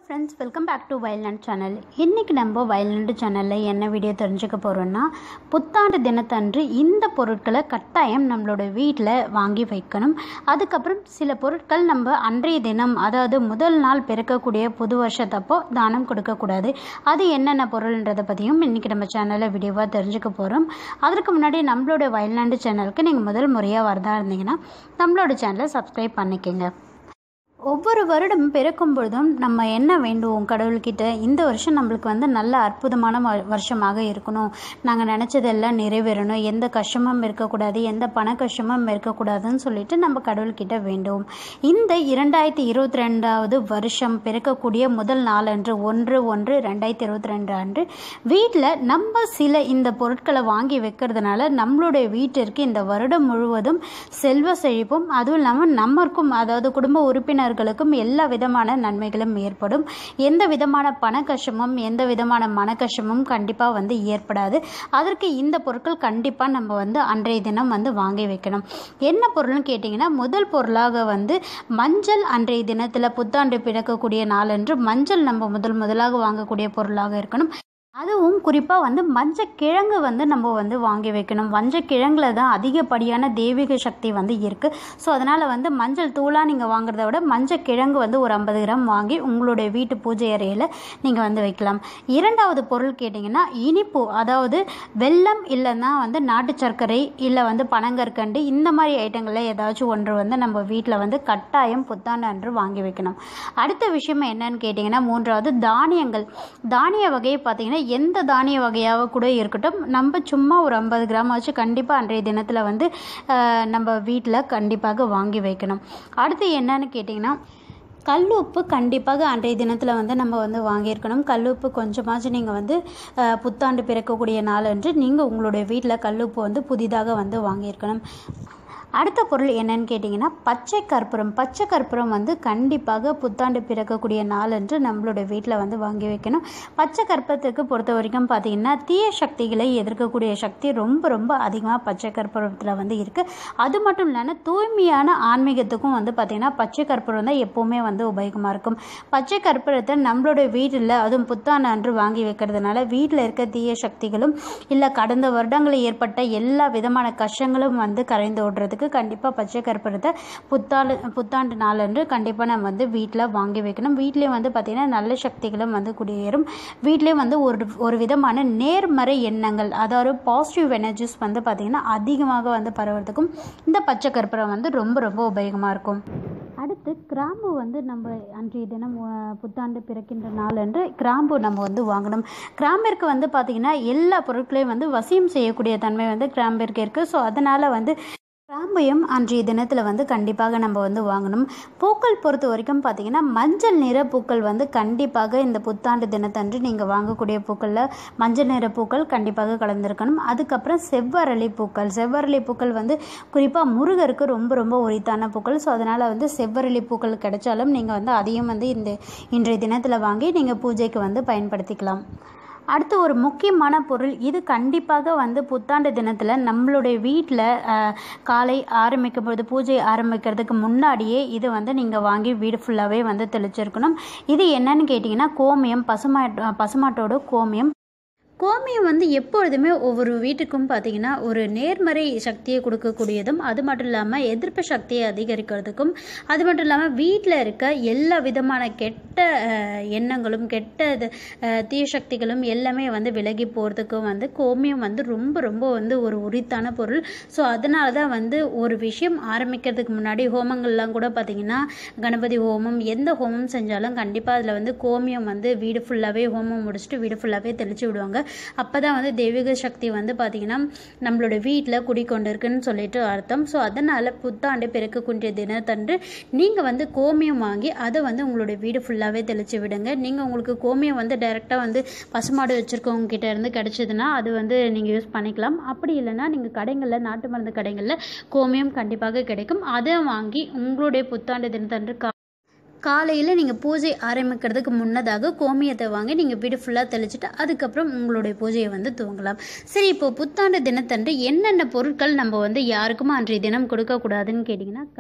friends welcome back to Vayalnadu channel இன்றைக்கி நம்ம வயல்நாடு சேனலில் என்ன வீடியோ தெரிஞ்சுக்க போகிறோன்னா புத்தாண்டு தினத்தன்று இந்த பொருட்களை கட்டாயம் நம்மளோட வீட்டில் வாங்கி வைக்கணும் அதுக்கப்புறம் சில பொருட்கள் நம்ம அன்றைய தினம் அதாவது முதல் நாள் பிறக்கக்கூடிய புது வருஷத்தப்போ தானம் கொடுக்கக்கூடாது அது என்னென்ன பொருள்ன்றதை பற்றியும் இன்றைக்கி நம்ம சேனலில் வீடியோவாக தெரிஞ்சுக்க போகிறோம் அதற்கு முன்னாடி நம்மளோட வயல்நாடு சேனலுக்கு நீங்கள் முதல் முறையாக வரதா இருந்தீங்கன்னா நம்மளோட சேனலை சப்ஸ்கிரைப் பண்ணிக்கோங்க ஒவ்வொரு வருடம் பிறக்கும் பொழுதும் நம்ம என்ன வேண்டுவோம் கடவுள்கிட்ட இந்த வருஷம் நம்மளுக்கு வந்து நல்ல அற்புதமான வ- வருஷமாக இருக்கணும் நாங்கள் நினச்சதெல்லாம் நிறைவேறணும் எந்த கஷ்டமும் இருக்கக்கூடாது எந்த பண கஷ்டமும் இருக்கக்கூடாதுன்னு சொல்லிட்டு நம்ம கடவுள்கிட்ட வேண்டுவோம் இந்த இரண்டாயிரத்தி இருபத்தி ரெண்டாவது வருஷம் பிறக்கக்கூடிய முதல் நாளன்று ஒன்று ஒன்று ரெண்டாயிரத்தி இருபத்தி ரெண்டு அன்று வீட்டில் நம்ம சில இந்த பொருட்களை வாங்கி வைக்கிறதுனால நம்மளுடைய வீட்டிற்கு இந்த வருடம் முழுவதும் செல்வ செழிப்பும் அதுவும் இல்லாமல் நம்மளுக்கும் அதாவது குடும்ப உறுப்பினர்களுக்கும் எல்லா விதமான நன்மைகளும் ஏற்படும் எந்த விதமான பண கஷ்டமும் எந்த விதமான மன கஷ்டமும் கண்டிப்பாக வந்து ஏற்படாது அதற்கு இந்த பொருட்கள் கண்டிப்பாக நம்ம வந்து அன்றைய தினம் வந்து வாங்கி வைக்கணும் என்ன பொருள்னு கேட்டிங்கன்னா முதல் பொருளாக வந்து மஞ்சள் அன்றைய தினத்தில் புத்தாண்டு பிறக்கக்கூடிய நாளன்று மஞ்சள் நம்ம முதல் முதலாக வாங்கக்கூடிய பொருளாக இருக்கணும் அதுவும் குறிப்பாக வந்து மஞ்சக்கிழங்கு வந்து நம்ம வந்து வாங்கி வைக்கணும் மஞ்சக்கிழங்குல தான் அதிகப்படியான தெய்வீக சக்தி வந்து இருக்குது ஸோ அதனால் வந்து மஞ்சள் தூளாக நீங்கள் வாங்குறத விட மஞ்சக்கிழங்கு வந்து ஒரு ஐம்பது கிராம் வாங்கி உங்களுடைய வீட்டு பூஜை அறையில் நீங்கள் வந்து வைக்கலாம் இரண்டாவது பொருள் கேட்டிங்கன்னா இனிப்பு அதாவது வெல்லம் இல்லைன்னா வந்து நாட்டு சர்க்கரை இல்லை வந்து பனங்கற்கண்டு இந்த மாதிரி ஐட்டங்களில் ஏதாச்சும் ஒன்று வந்து நம்ம வீட்டில் வந்து கட்டாயம் புத்தாண்டு அன்று வாங்கி வைக்கணும் அடுத்த விஷயம் என்னன்னு கேட்டிங்கன்னா மூன்றாவது தானியங்கள் தானிய வகையை பார்த்தீங்கன்னா எந்த தானிய வகையாக கூட இருக்கட்டும் நம்ம சும்மா ஒரு ஐம்பது கிராம் வச்சு கண்டிப்பாக அன்றைய தினத்தில் வந்து ஆஹ், நம்ம வீட்டில் கண்டிப்பாக வாங்கி வைக்கணும் அடுத்து என்னன்னு கேட்டிங்கன்னா கல்லுப்பு கண்டிப்பாக அன்றைய தினத்தில் வந்து நம்ம வந்து வாங்கியிருக்கணும் கல்லுப்பு கொஞ்சமாச்சும் நீங்கள் வந்து ஆஹ், புத்தாண்டு பிறக்கக்கூடிய நாளன்று நீங்கள் உங்களுடைய வீட்டில் கல்லுப்பு வந்து புதிதாக வந்து வாங்கியிருக்கணும் அடுத்த பொருள் என்னன்னு கேட்டிங்கன்னா பச்சை கற்பூரம் பச்சை கற்பூரம் வந்து கண்டிப்பாக புத்தாண்டு பிறக்கக்கூடிய நாளன்று நம்மளுடைய வீட்டில் வந்து வாங்கி வைக்கணும் பச்சை கற்பூரத்துக்கு பொறுத்த வரைக்கும் பார்த்தீங்கன்னா தீய சக்திகளை எதிர்க்கக்கூடிய சக்தி ரொம்ப ரொம்ப அதிகமாக பச்சை கற்பூரத்தில் வந்து இருக்குது அது மட்டும் இல்லாமல் தூய்மையான ஆன்மீகத்துக்கும் வந்து பார்த்திங்கன்னா பச்சை கற்பூரம் தான் எப்போவுமே வந்து உபயோகமாக இருக்கும் பச்சை கற்பூரத்தை நம்மளுடைய வீட்டில் அதுவும் புத்தாண்டு அன்று வாங்கி வைக்கிறதுனால வீட்டில் இருக்க தீய சக்திகளும் இல்லை கடந்த வருடங்களில் ஏற்பட்ட எல்லா விதமான கஷ்டங்களும் வந்து கரைந்து ஓடுறதுக்கு கண்டிப்பாக பச்சை கற்பூரத்தை புத்தாண்டு புத்தாண்டு நாளன்று கண்டிப்பாக நம்ம வந்து வீட்டில் வாங்கி வைக்கணும் வீட்லேயும் வந்து பார்த்திங்கன்னா நல்ல சக்திகளும் வந்து குடியேறும் வீட்லேயும் வந்து ஒரு ஒரு விதமான நேர்மறை எண்ணங்கள் அதாவது பாசிட்டிவ் எனர்ஜிஸ் வந்து பார்த்திங்கன்னா அதிகமாக வந்து பரவுறதுக்கும் இந்த பச்சை கற்பூரம் வந்து ரொம்ப ரொம்ப உபயோகமாக இருக்கும் அடுத்து கிராம்பு வந்து நம்ம அன்றைய தினம் அஹ், புத்தாண்டு பிறக்கின்ற நாளன்று கிராம்பு நம்ம வந்து வாங்கணும் கிராம்பிற்கு வந்து பார்த்திங்கன்னா எல்லா பொருட்களையும் வந்து வசியம் செய்யக்கூடிய தன்மை வந்து கிராம்பிற்கு இருக்குது ஸோ அதனால் வந்து கிராம்பையும் அன்றைய தினத்தில் வந்து கண்டிப்பாக நம்ம வந்து வாங்கணும் பூக்கள் பொறுத்த வரைக்கும் பார்த்தீங்கன்னா மஞ்சள் நிற பூக்கள் வந்து கண்டிப்பாக இந்த புத்தாண்டு தினத்தன்று நீங்கள் வாங்கக்கூடிய பூக்களில் மஞ்சள் நிற பூக்கள் கண்டிப்பாக கலந்துருக்கணும் அதுக்கப்புறம் செவ்வரளி பூக்கள் செவ்வரளி பூக்கள் வந்து குறிப்பாக முருகருக்கு ரொம்ப ரொம்ப உரித்தான பூக்கள் ஸோ அதனால் வந்து செவ்வரளி பூக்கள் கிடைச்சாலும் நீங்கள் வந்து அதையும் வந்து இந்த இன்றைய தினத்தில் வாங்கி நீங்கள் பூஜைக்கு வந்து பயன்படுத்திக்கலாம் அடுத்து ஒரு முக்கியமான பொருள் இது கண்டிப்பாக வந்து புத்தாண்டு தினத்தில் நம்மளுடைய வீட்டில் காலை ஆரம்பிக்கும் பொழுது பூஜை ஆரம்பிக்கிறதுக்கு முன்னாடியே இது வந்து நீங்கள் வாங்கி வீடு ஃபுல்லாகவே வந்து தெளிச்சிருக்கணும் இது என்னன்னு கேட்டிங்கன்னா கோமியம் பசுமாட் பசுமாட்டோட கோமியம் கோமியம் வந்து எப்பொழுதுமே ஒவ்வொரு வீட்டுக்கும் பார்த்தீங்கன்னா ஒரு நேர்மறை சக்தியை கொடுக்கக்கூடியதும் அது மட்டும் இல்லாமல் எதிர்ப்பு சக்தியை அதிகரிக்கிறதுக்கும் அது மட்டும் இல்லாமல் வீட்டில் இருக்க எல்லா விதமான கெட்ட அஹ், எண்ணங்களும் கெட்ட இது, அஹ், தீய சக்திகளும் எல்லாமே வந்து விலகி போகிறதுக்கும் வந்து கோமியம் வந்து ரொம்ப ரொம்ப வந்து ஒரு உரித்தான பொருள் ஸோ அதனால தான் வந்து ஒரு விஷயம் ஆரம்பிக்கிறதுக்கு முன்னாடி ஹோமங்கள்லாம் கூட பார்த்தீங்கன்னா கணபதி ஹோமம் எந்த ஹோமம் செஞ்சாலும் கண்டிப்பாக அதில் வந்து கோமியம் வந்து வீடு ஃபுல்லாகவே ஹோமம் முடிச்சுட்டு வீடு ஃபுல்லாகவே தெளிச்சு விடுவாங்க அப்போ தான் வந்து தெய்வீக சக்தி வந்து பார்த்திங்கன்னா நம்மளோட வீட்டில் குடிக்கொண்டு இருக்குன்னு சொல்லிட்டு அர்த்தம் ஸோ அதனால் புத்தாண்டு பிறக்கக்கூடிய தினத்தன்று நீங்கள் வந்து கோமியம் வாங்கி அதை வந்து உங்களுடைய வீடு ஃபுல்லாகவே தெளித்து விடுங்க நீங்கள் உங்களுக்கு கோமியம் வந்து டைரெக்டாக வந்து பசுமாடு வச்சுருக்கவங்க கிட்ட இருந்து கிடச்சிதுன்னா அது வந்து நீங்கள் யூஸ் பண்ணிக்கலாம் அப்படி இல்லைன்னா நீங்கள் கடைகளில் நாட்டு மருந்து கடைகளில் கோமியம் கண்டிப்பாக கிடைக்கும் அதை வாங்கி உங்களுடைய புத்தாண்டு தினத்தன்று கா காலையில் நீங்கள் பூஜை ஆரம்பிக்கிறதுக்கு முன்னதாக கோமியத்தை வாங்கி நீங்கள் வீடு ஃபுல்லாக தெளிச்சுட்டு அதுக்கப்புறம் உங்களுடைய பூஜையை வந்து துவங்கலாம் சரி இப்போ புத்தாண்டு தினத்தன்று என்னென்ன பொருட்கள் நம்ம வந்து யாருக்கும் அன்றைய தினம் கொடுக்கக்கூடாதுன்னு கேட்டிங்கன்னா கண்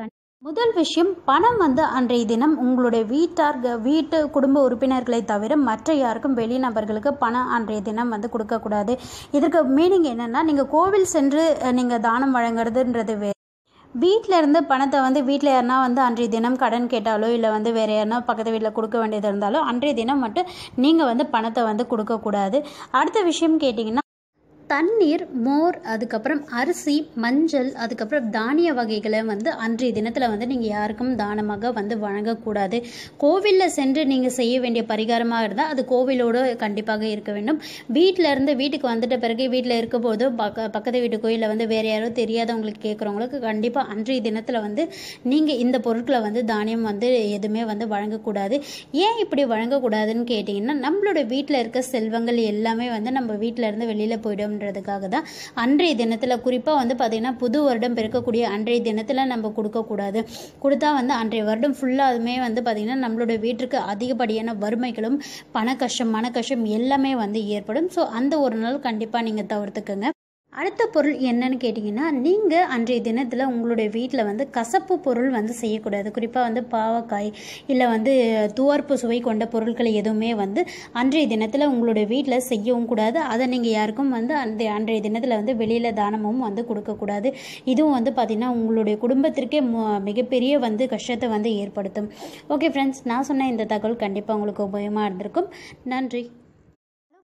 முதல் விஷயம் பணம் வந்து அன்றைய தினம் உங்களுடைய வீட்டார் வீட்டு குடும்ப உறுப்பினர்களை தவிர மற்ற யாருக்கும் வெளிநபர்களுக்கு பணம் அன்றைய தினம் வந்து கொடுக்கக்கூடாது இதற்கு மீனிங் என்னென்னா நீங்கள் கோவில் சென்று நீங்கள் தானம் வழங்குறதுன்றது வே வீட்டில் இருந்து பணத்தை வந்து வீட்டில் யாருனா வந்து அன்றைய தினம் கடன் கேட்டாலோ இல்லை வந்து வேறு யாருனா பக்கத்து வீட்டில் கொடுக்க வேண்டியது இருந்தாலோ அன்றைய தினம் மட்டும் நீங்கள் வந்து பணத்தை வந்து கொடுக்கக்கூடாது அடுத்த விஷயம் கேட்டிங்கன்னா தண்ணீர் மோர் அதுக்கப்புறம் அரிசி மஞ்சள் அதுக்கப்புறம் தானிய வகைகளை வந்து அன்றைய தினத்தில் வந்து நீங்கள் யாருக்கும் தானமாக வந்து வழங்கக்கூடாது கோவிலில் சென்று நீங்கள் செய்ய வேண்டிய பரிகாரமாக இருந்தால் அது கோவிலோடு கண்டிப்பாக இருக்க வேண்டும் வீட்டில் இருந்து வீட்டுக்கு வந்துட்ட பிறகு வீட்டில் இருக்க போதோ பக்க பக்கத்து வீட்டு கோயிலில் வந்து வேறு யாரோ தெரியாதவங்களுக்கு கேட்குறவங்களுக்கு கண்டிப்பாக அன்றைய தினத்தில் வந்து நீங்கள் இந்த பொருட்களை வந்து தானியம் வந்து எதுவுமே வந்து வழங்கக்கூடாது ஏன் இப்படி வழங்கக்கூடாதுன்னு கேட்டிங்கன்னா நம்மளோட வீட்டில் இருக்க செல்வங்கள் எல்லாமே வந்து நம்ம வீட்டில் இருந்து வெளியில் போயிடும் அப்படின்றதுக்காக தான் அன்றைய தினத்தில் குறிப்பாக வந்து பார்த்திங்கன்னா புது வருடம் பிறக்கக்கூடிய அன்றைய தினத்தில் நம்ம கொடுக்கக்கூடாது கொடுத்தா வந்து அன்றைய வருடம் ஃபுல்லாகவுமே வந்து பார்த்திங்கன்னா நம்மளோட வீட்டுக்கு அதிகப்படியான வறுமைகளும் பண கஷ்டம் மன கஷ்டம் எல்லாமே வந்து ஏற்படும் ஸோ அந்த ஒரு நாள் கண்டிப்பாக நீங்கள் தவிர்த்துக்கோங்க அடுத்த பொருள் என்னன்னு கேட்டிங்கன்னா நீங்கள் அன்றைய தினத்தில் உங்களுடைய வீட்டில் வந்து கசப்பு பொருள் வந்து செய்யக்கூடாது குறிப்பாக வந்து பாவக்காய் இல்லை வந்து துவர்ப்பு சுவை கொண்ட பொருட்களை எதுவுமே வந்து அன்றைய தினத்தில் உங்களுடைய வீட்டில் செய்யவும் கூடாது அதை நீங்கள் யாருக்கும் வந்து அந்த அன்றைய தினத்தில் வந்து வெளியில் தானமும் வந்து கொடுக்கக்கூடாது இதுவும் வந்து பார்த்திங்கன்னா உங்களுடைய குடும்பத்திற்கே மு- மிகப்பெரிய வந்து கஷ்டத்தை வந்து ஏற்படுத்தும் ஓகே ஃப்ரெண்ட்ஸ் நான் சொன்ன இந்த தகவல் கண்டிப்பாக உங்களுக்கு உபயோகமாக இருந்திருக்கும் நன்றி